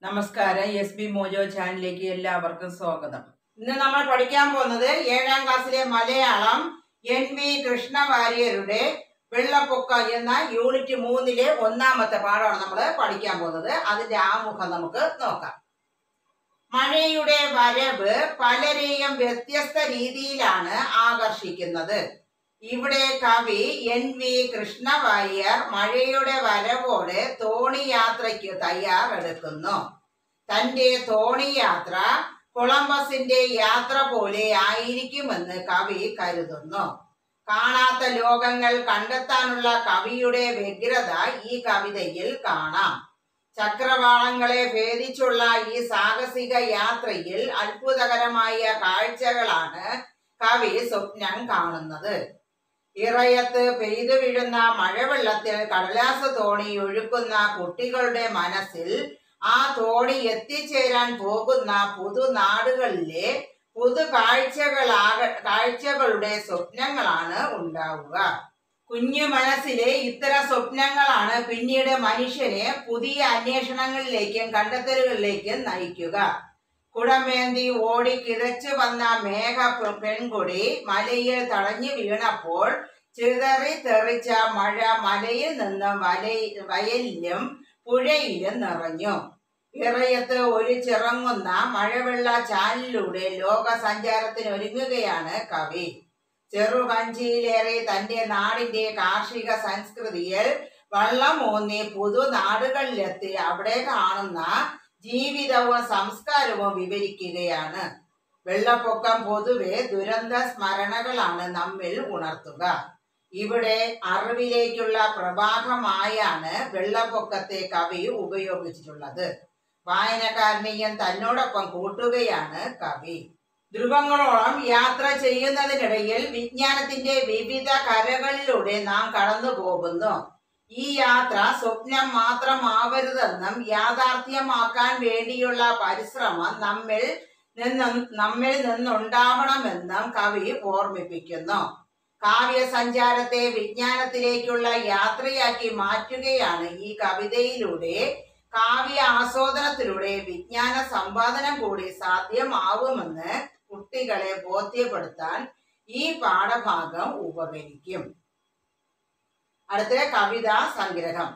നമസ്കാരം S B mojo ചാനലിലേക്ക് എല്ലാവർക്കും സ്വാഗതം ഇന്ന് നമ്മൾ പഠിക്കാൻ പോകുന്നത് ഏഴാം ക്ലാസ്സിലെ മലയാളം എൻ വി കൃഷ്ണവാര്യരുടെ വെള്ളപ്പൊക്ക എന്ന യൂണിറ്റ് മൂന്നിലെ ഒന്നാമത്തെ പാഠമാണ് നമ്മൾ പഠിക്കാൻ പോകുന്നത് അതിന്റെ ആമുഖം നമുക്ക് നോക്കാം മഴയുടെ വരവ് പലരെയും വ്യത്യസ്ത രീതിയിലാണ് ആകർഷിക്കുന്നത് ഇവിടെ കവി എൻ വി കൃഷ്ണവാര്യർ മഴയുടെ വരവോടെ തോണി യാത്രയ്ക്ക് തയ്യാറെടുക്കുന്നു തന്റെ തോണി യാത്ര കൊളംബസിന്റെ യാത്ര പോലെ ആയിരിക്കുമെന്ന് കവി കരുതുന്നു കാണാത്ത ലോകങ്ങൾ കണ്ടെത്താനുള്ള കവിയുടെ വ്യഗ്രത ഈ കവിതയിൽ കാണാം ചക്രവാളങ്ങളെ ഭേദിച്ചുള്ള ഈ സാഹസിക യാത്രയിൽ അത്ഭുതകരമായ കാഴ്ചകളാണ് കവി സ്വപ്നം കാണുന്നത് ഇറയത്ത് പെയ്തു വീഴുന്ന മഴവെള്ളത്തിൽ കടലാസ് തോണി ഒഴുക്കുന്ന കുട്ടികളുടെ മനസ്സിൽ ആ തോണി എത്തിച്ചേരാൻ പോകുന്ന പുതുനാടുകളിലെ പുതു കാഴ്ചകളാക കാഴ്ചകളുടെ സ്വപ്നങ്ങളാണ് ഉണ്ടാവുക കുഞ്ഞു മനസ്സിലെ ഇത്തരം സ്വപ്നങ്ങളാണ് പിന്നീട് മനുഷ്യനെ പുതിയ അന്വേഷണങ്ങളിലേക്കും കണ്ടെത്തലുകളിലേക്കും നയിക്കുക കുടമേന്തി ഓടി കിതച്ചു വന്ന മേഘ പെ- പെൺകുടി മലയിൽ തടഞ്ഞു വീണപ്പോൾ ചിതറി തെറിച്ച മഴ മലയിൽ നിന്ന് വല വയലിലും പുഴയിലും നിറഞ്ഞു ഇറയത്ത് ഒരു ചിറങ്ങുന്ന മഴവെള്ള ചാലിലൂടെ ലോക സഞ്ചാരത്തിന് ഒരുങ്ങുകയാണ് കവി ചെറുകഞ്ചിയിലേറെ തന്റെ നാടിന്റെ കാർഷിക സംസ്കൃതിയിൽ വള്ളമൂന്നി പുതുനാടുകളിലെത്തി അവിടെ കാണുന്ന ജീവിതവും സംസ്കാരവും വിവരിക്കുകയാണ് വെള്ളപ്പൊക്കം പൊതുവെ ദുരന്ത സ്മരണകളാണ് നമ്മിൽ ഉണർത്തുക ഇവിടെ അറിവിലേക്കുള്ള പ്രവാഹമായാണ് വെള്ളപ്പൊക്കത്തെ കവി ഉപയോഗിച്ചിട്ടുള്ളത് വായനക്കാരനെയും തന്നോടൊപ്പം കൂട്ടുകയാണ് കവി ധ്രുവങ്ങളോളം യാത്ര ചെയ്യുന്നതിനിടയിൽ വിജ്ഞാനത്തിന്റെ വിവിധ കരകളിലൂടെ നാം കടന്നു പോകുന്നു ഈ യാത്ര സ്വപ്നം മാത്രമാവരുതെന്നും യാഥാർത്ഥ്യമാക്കാൻ വേണ്ടിയുള്ള പരിശ്രമം നമ്മിൽ നിന്നും നമ്മിൽ നിന്നുണ്ടാവണമെന്നും കവി ഓർമ്മിപ്പിക്കുന്നു കാവ്യസഞ്ചാരത്തെ വിജ്ഞാനത്തിലേക്കുള്ള യാത്രയാക്കി മാറ്റുകയാണ് ഈ കവിതയിലൂടെ കാവ്യ ആസ്വാദനത്തിലൂടെ വിജ്ഞാന സമ്പാദനം കൂടി സാധ്യമാവുമെന്ന് കുട്ടികളെ ബോധ്യപ്പെടുത്താൻ ഈ പാഠഭാഗം ഉപകരിക്കും അടുത്ത കവിതാ സംഗ്രഹം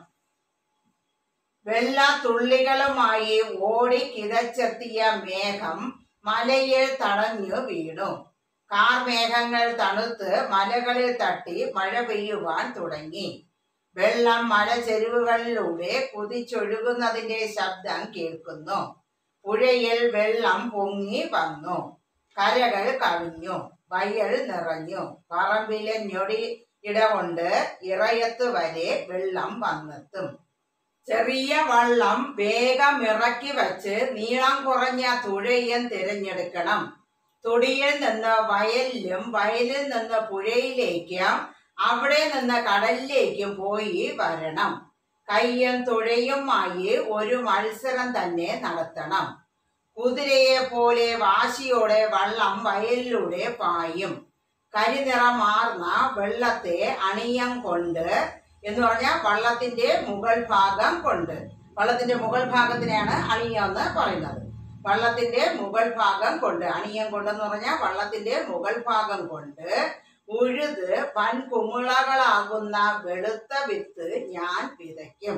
വെള്ള തുള്ളികളുമായി ഓടി കിതച്ചെത്തിയ മേഘം മലയിൽ തടഞ്ഞു വീണു കാർമേഘങ്ങൾ തണുത്ത് മലകളിൽ തട്ടി മഴ പെയ്യുവാൻ തുടങ്ങി വെള്ളം മല ചെരുവുകളിലൂടെ കുതിച്ചൊഴുകുന്നതിന്റെ ശബ്ദം കേൾക്കുന്നു പുഴയിൽ വെള്ളം പൊങ്ങി വന്നു കരകൾ കവിഞ്ഞു വയൽ നിറഞ്ഞു പറമ്പിലെ ഞൊടി ഇടകൊണ്ട് ഇറയത്ത് വരെ വെള്ളം വന്നെത്തും ചെറിയ വള്ളം വേഗം ഇറക്കി വച്ച് നീളം കുറഞ്ഞ തുഴയും തിരഞ്ഞെടുക്കണം തൊടിയിൽ നിന്ന് വയലിലും വയലിൽ നിന്ന് പുഴയിലേക്കും അവിടെ നിന്ന് കടലിലേക്കും പോയി വരണം കയ്യും തുഴയുമായി ഒരു മത്സരം തന്നെ നടത്തണം കുതിരയെ പോലെ വാശിയോടെ വള്ളം വയലിലൂടെ പായും കരിനിറമാർന്ന വെള്ളത്തെ അണിയം കൊണ്ട് എന്ന് പറഞ്ഞാൽ വള്ളത്തിന്റെ മുകൾ ഭാഗം കൊണ്ട് വള്ളത്തിന്റെ മുകൾ ഭാഗത്തിനെയാണ് അണിയം എന്ന് പറയുന്നത് വള്ളത്തിന്റെ മുകൾ ഭാഗം കൊണ്ട് അണിയം കൊണ്ടെന്ന് പറഞ്ഞാൽ വള്ളത്തിന്റെ മുകൾ ഭാഗം കൊണ്ട് ഉഴുത് വൻകുമിളകളാകുന്ന വെളുത്ത വിത്ത് ഞാൻ വിതയ്ക്കും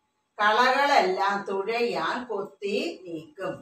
കളകളെല്ലാം തുഴയാൻ കൊത്തി നീക്കും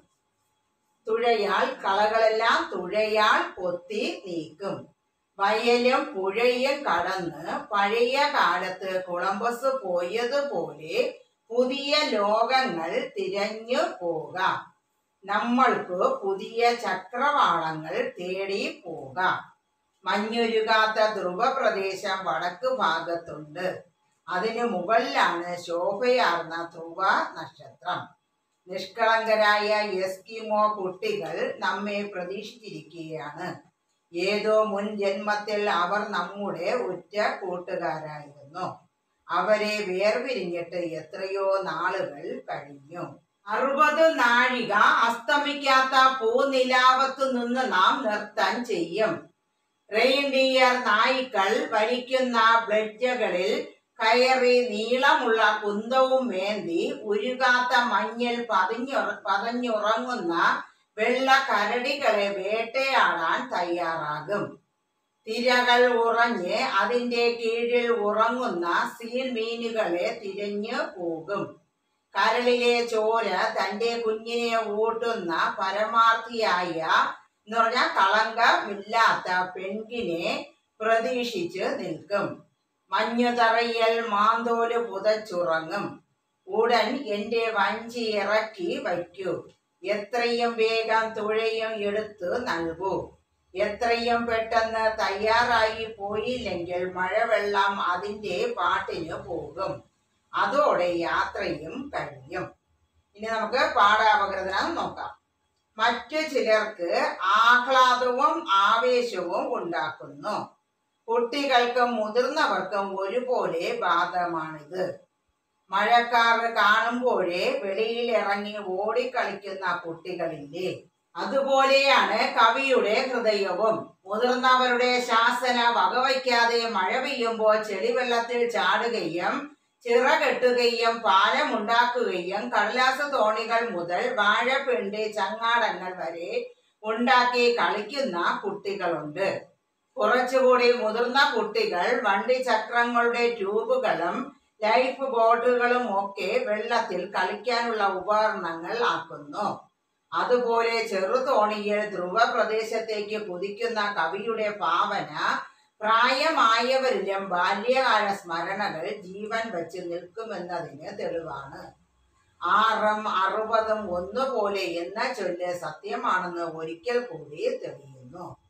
തുഴയാൽ കളകളെല്ലാം തുഴയാൽ കൊത്തി നീക്കും വയലും പുഴയും കടന്ന് പഴയ കാലത്ത് കൊളംബസ് പോയതുപോലെ പുതിയ ലോകങ്ങൾ തിരഞ്ഞു പോകാം നമ്മൾക്ക് പുതിയ ചക്രവാളങ്ങൾ തേടി പോകാം മഞ്ഞുരുകാത്ത ധ്രുവപ്രദേശം വടക്ക് ഭാഗത്തുണ്ട് അതിനു മുകളിലാണ് ശോഭയാർന്ന ധ്രുവ നക്ഷത്രം നിഷ്കളങ്കരായ എസ്കിമോ കുട്ടികൾ നമ്മെ പ്രതീക്ഷിച്ചിരിക്കുകയാണ് ഏതോ മുൻ ജന്മത്തിൽ അവർ നമ്മുടെ ഉറ്റ കൂട്ടുകാരായിരുന്നു അവരെ വേർപിരിഞ്ഞിട്ട് എത്രയോ നാളുകൾ കഴിഞ്ഞു അറുപത് നാഴിക അസ്തമിക്കാത്ത പൂനിലാവത്തു നിന്ന് നാം നൃത്തം ചെയ്യും റെയിൻഡിയർ നായ്ക്കൾ വലിക്കുന്ന ബ്ലഡ്ജകളിൽ കയറി നീളമുള്ള കുന്തവും വേന്തി ഉരുകാത്ത മഞ്ഞിൽ പതിഞ്ഞുറ പതഞ്ഞുറങ്ങുന്ന വെള്ള കരടികളെ വേട്ടയാടാൻ തയ്യാറാകും തിരകൾ ഉറഞ്ഞ് അതിന്റെ കീഴിൽ ഉറങ്ങുന്ന സീൽ മീനുകളെ തിരഞ്ഞു പോകും കരളിലെ ചോര തന്റെ കുഞ്ഞിനെ ഊട്ടുന്ന പരമാർത്ഥിയായ എന്ന് പറഞ്ഞാൽ കളങ്കമില്ലാത്ത പെൺകിനെ പ്രതീക്ഷിച്ച് നിൽക്കും മഞ്ഞുതറയിൽ മാന്തോല് പുതച്ചുറങ്ങും ഉടൻ എന്റെ വഞ്ചി ഇറക്കി വയ്ക്കൂ എത്രയും വേഗം തുഴയും എടുത്ത് നൽകൂ എത്രയും പെട്ടെന്ന് തയ്യാറായി പോയില്ലെങ്കിൽ മഴവെള്ളം അതിന്റെ പാട്ടിന് പോകും അതോടെ യാത്രയും കഴിയും ഇനി നമുക്ക് പാഠാപകൃതനം നോക്കാം മറ്റു ചിലർക്ക് ആഹ്ലാദവും ആവേശവും ഉണ്ടാക്കുന്നു കുട്ടികൾക്കും മുതിർന്നവർക്കും ഒരുപോലെ ബാധകമാണിത് മഴക്കാർ കാണുമ്പോഴേ വെളിയിൽ ഇറങ്ങി ഓടിക്കളിക്കുന്ന കുട്ടികളില്ലേ അതുപോലെയാണ് കവിയുടെ ഹൃദയവും മുതിർന്നവരുടെ ശാസന വകവയ്ക്കാതെ മഴ പെയ്യുമ്പോൾ ചെളിവെള്ളത്തിൽ ചാടുകയും ചിറകെട്ടുകയും പാലമുണ്ടാക്കുകയും കടലാസ് തോണികൾ മുതൽ വാഴപ്പിണ്ടി ചങ്ങാടങ്ങൾ വരെ ഉണ്ടാക്കി കളിക്കുന്ന കുട്ടികളുണ്ട് കുറച്ചുകൂടി മുതിർന്ന കുട്ടികൾ വണ്ടി ചക്രങ്ങളുടെ ട്യൂബുകളും ലൈഫ് ബോട്ടുകളും ഒക്കെ വെള്ളത്തിൽ കളിക്കാനുള്ള ഉപകരണങ്ങൾ ആക്കുന്നു അതുപോലെ ചെറുതോണിയിൽ ധ്രുവ പ്രദേശത്തേക്ക് കുതിക്കുന്ന കവിയുടെ ഭാവന പ്രായമായവരിലും ബാല്യകാല സ്മരണകൾ ജീവൻ വെച്ച് നിൽക്കുമെന്നതിന് തെളിവാണ് ആറും അറുപതും ഒന്നുപോലെ എന്ന ചൊല്ല് സത്യമാണെന്ന് ഒരിക്കൽ കൂടി തെളിയുന്നു